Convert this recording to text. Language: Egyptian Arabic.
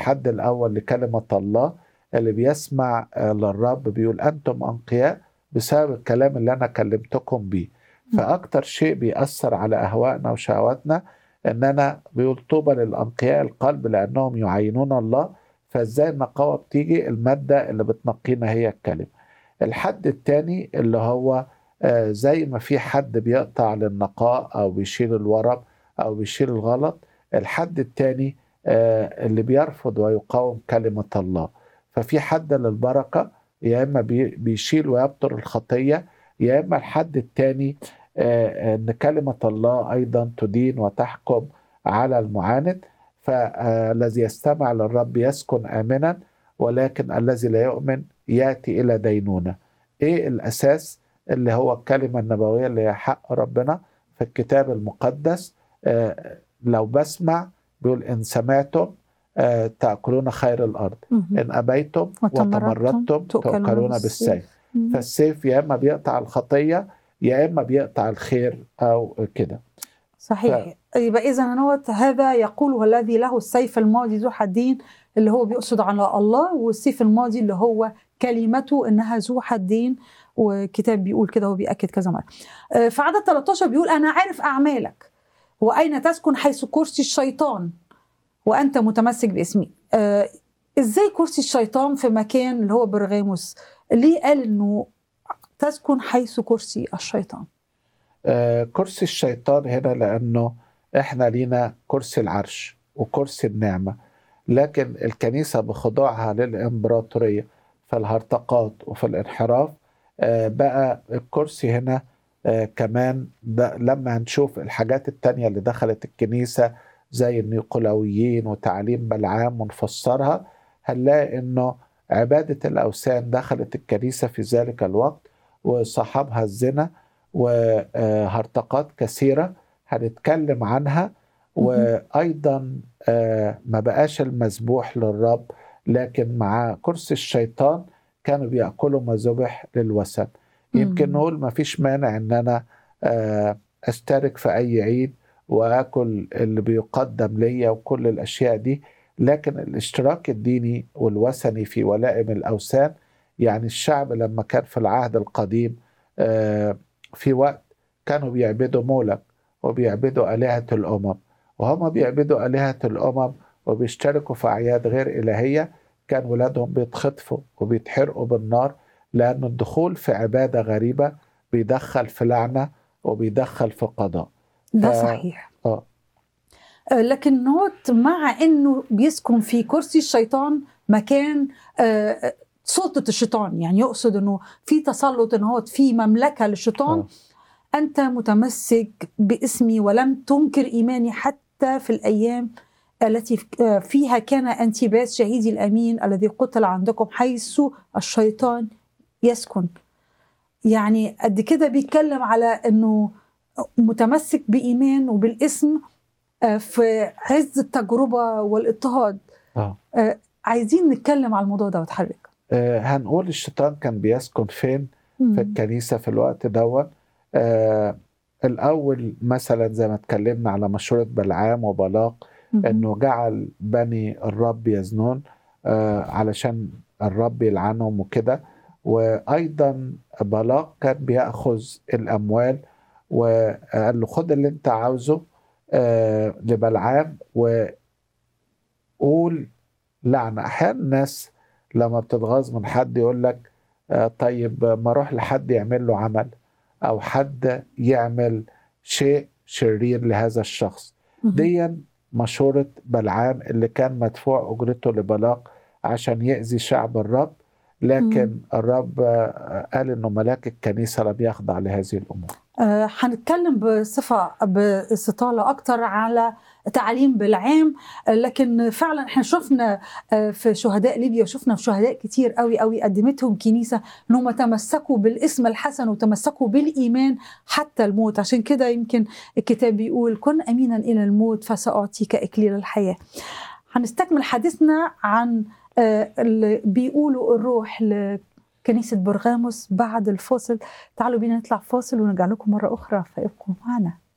الحد الأول لكلمة الله اللي بيسمع آه، للرب بيقول أنتم أنقياء بسبب الكلام اللي أنا كلمتكم بيه فأكتر شيء بيأثر على أهوائنا وشهواتنا إن أنا بيقول طوبى للأنقياء القلب لأنهم يعينون الله فإزاي النقاوة بتيجي المادة اللي بتنقينا هي الكلمة الحد التاني اللي هو آه، زي ما في حد بيقطع للنقاء أو بيشيل الورم أو بيشيل الغلط الحد التاني آه، اللي بيرفض ويقاوم كلمة الله ففي حد للبركة يا إما بي- بيشيل ويبطر الخطية يا إما الحد التاني آه، أن كلمة الله أيضا تدين وتحكم على المعاند فالذي يستمع للرب يسكن آمنا ولكن الذي لا يؤمن يأتي إلى دينونة إيه الأساس اللي هو الكلمة النبوية اللي هي حق ربنا في الكتاب المقدس آه، لو بسمع بيقول إن سمعتم آه، تأكلون خير الأرض مهم. إن أبيتم وتمردتم وتمردتم تؤكلون تؤكلون بالسيف. بالسيف مم. فالسيف يا إما بيقطع الخطية يا إما بيقطع الخير أو كده صحيح يبقى اذا نوت هذا يقوله الذي له السيف الماضي ذو حدين اللي هو بيقصد على الله والسيف الماضي اللي هو كلمته انها ذو حدين وكتاب بيقول كده وبيأكد كذا مره. آه، في عدد 13 بيقول انا عارف اعمالك واين تسكن حيث كرسي الشيطان وانت متمسك باسمي. آه، ازاي كرسي الشيطان في مكان اللي هو برغاموس؟ ليه قال انه تسكن حيث كرسي الشيطان؟ آه، كرسي الشيطان هنا لأنه إحنا لينا كرسي العرش وكرسي النعمة لكن الكنيسة بخضوعها للإمبراطورية في الهرطقات وفي الانحراف آه، بقى الكرسي هنا آه، كمان ده لما هنشوف الحاجات التانية اللي دخلت الكنيسة زي النيقولويين وتعليم بلعام ونفسرها هنلاقي إنه عبادة الأوثان دخلت الكنيسة في ذلك الوقت وصاحبها الزنا وهرطقات كثيرة هنتكلم عنها وأيضا آه، ما بقاش المذبوح للرب لكن مع كرسي الشيطان كانوا بيأكلوا ما ذبح للوثن يمكن مم. نقول ما فيش مانع ان انا آه، اشترك في اي عيد واكل اللي بيقدم ليا وكل الاشياء دي لكن الاشتراك الديني والوثني في ولائم الاوثان يعني الشعب لما كان في العهد القديم آه، في وقت كانوا بيعبدوا مولك وبيعبدوا آلهة الأمم وهم بيعبدوا آلهة الأمم وبيشتركوا في أعياد غير إلهية كان ولادهم بيتخطفوا وبيتحرقوا بالنار لأن الدخول في عبادة غريبة بيدخل في لعنة وبيدخل في قضاء ده ف- صحيح آه. آه، لكن نوت مع انه بيسكن في كرسي الشيطان مكان آه، سلطة الشيطان يعني يقصد انه في تسلط ان هو في مملكة للشيطان آه. انت متمسك باسمي ولم تنكر ايماني حتى في الايام التي آه، فيها كان انتباس شهيدي الامين الذي قتل عندكم حيث الشيطان يسكن يعني قد كده بيتكلم على انه متمسك بايمان وبالاسم آه، في عز التجربه والاضطهاد آه. آه، عايزين نتكلم على الموضوع ده وتحرك آه، هنقول الشيطان كان بيسكن فين في الكنيسة في الوقت دوت آه الأول مثلا زي ما اتكلمنا على مشورة بلعام وبلاق انه جعل بني الرب يزنون آه علشان الرب يلعنهم وكده وايضا بلاق كان بياخذ الاموال وقال له خد اللي انت عاوزه آه لبلعام وقول لعنه احيانا الناس لما بتتغاظ من حد يقول لك آه طيب ما اروح لحد يعمل له عمل او حد يعمل شيء شرير لهذا الشخص ديا مشورة بلعام اللي كان مدفوع أجرته لبلاق عشان يأذي شعب الرب لكن مم. الرب آه، قال إنه ملاك الكنيسة لم يخضع لهذه الأمور آه، هنتكلم بصفة باستطالة أكتر على تعليم بالعام آه، لكن فعلا احنا شفنا آه، في شهداء ليبيا وشفنا في شهداء كتير قوي قوي قدمتهم كنيسة انهم تمسكوا بالاسم الحسن وتمسكوا بالإيمان حتى الموت عشان كده يمكن الكتاب بيقول كن أمينا إلى الموت فسأعطيك إكليل الحياة هنستكمل حديثنا عن آه، اللي بيقولوا الروح لكنيسة برغاموس بعد الفاصل تعالوا بينا نطلع فاصل ونرجع لكم مرة أخرى فابقوا معنا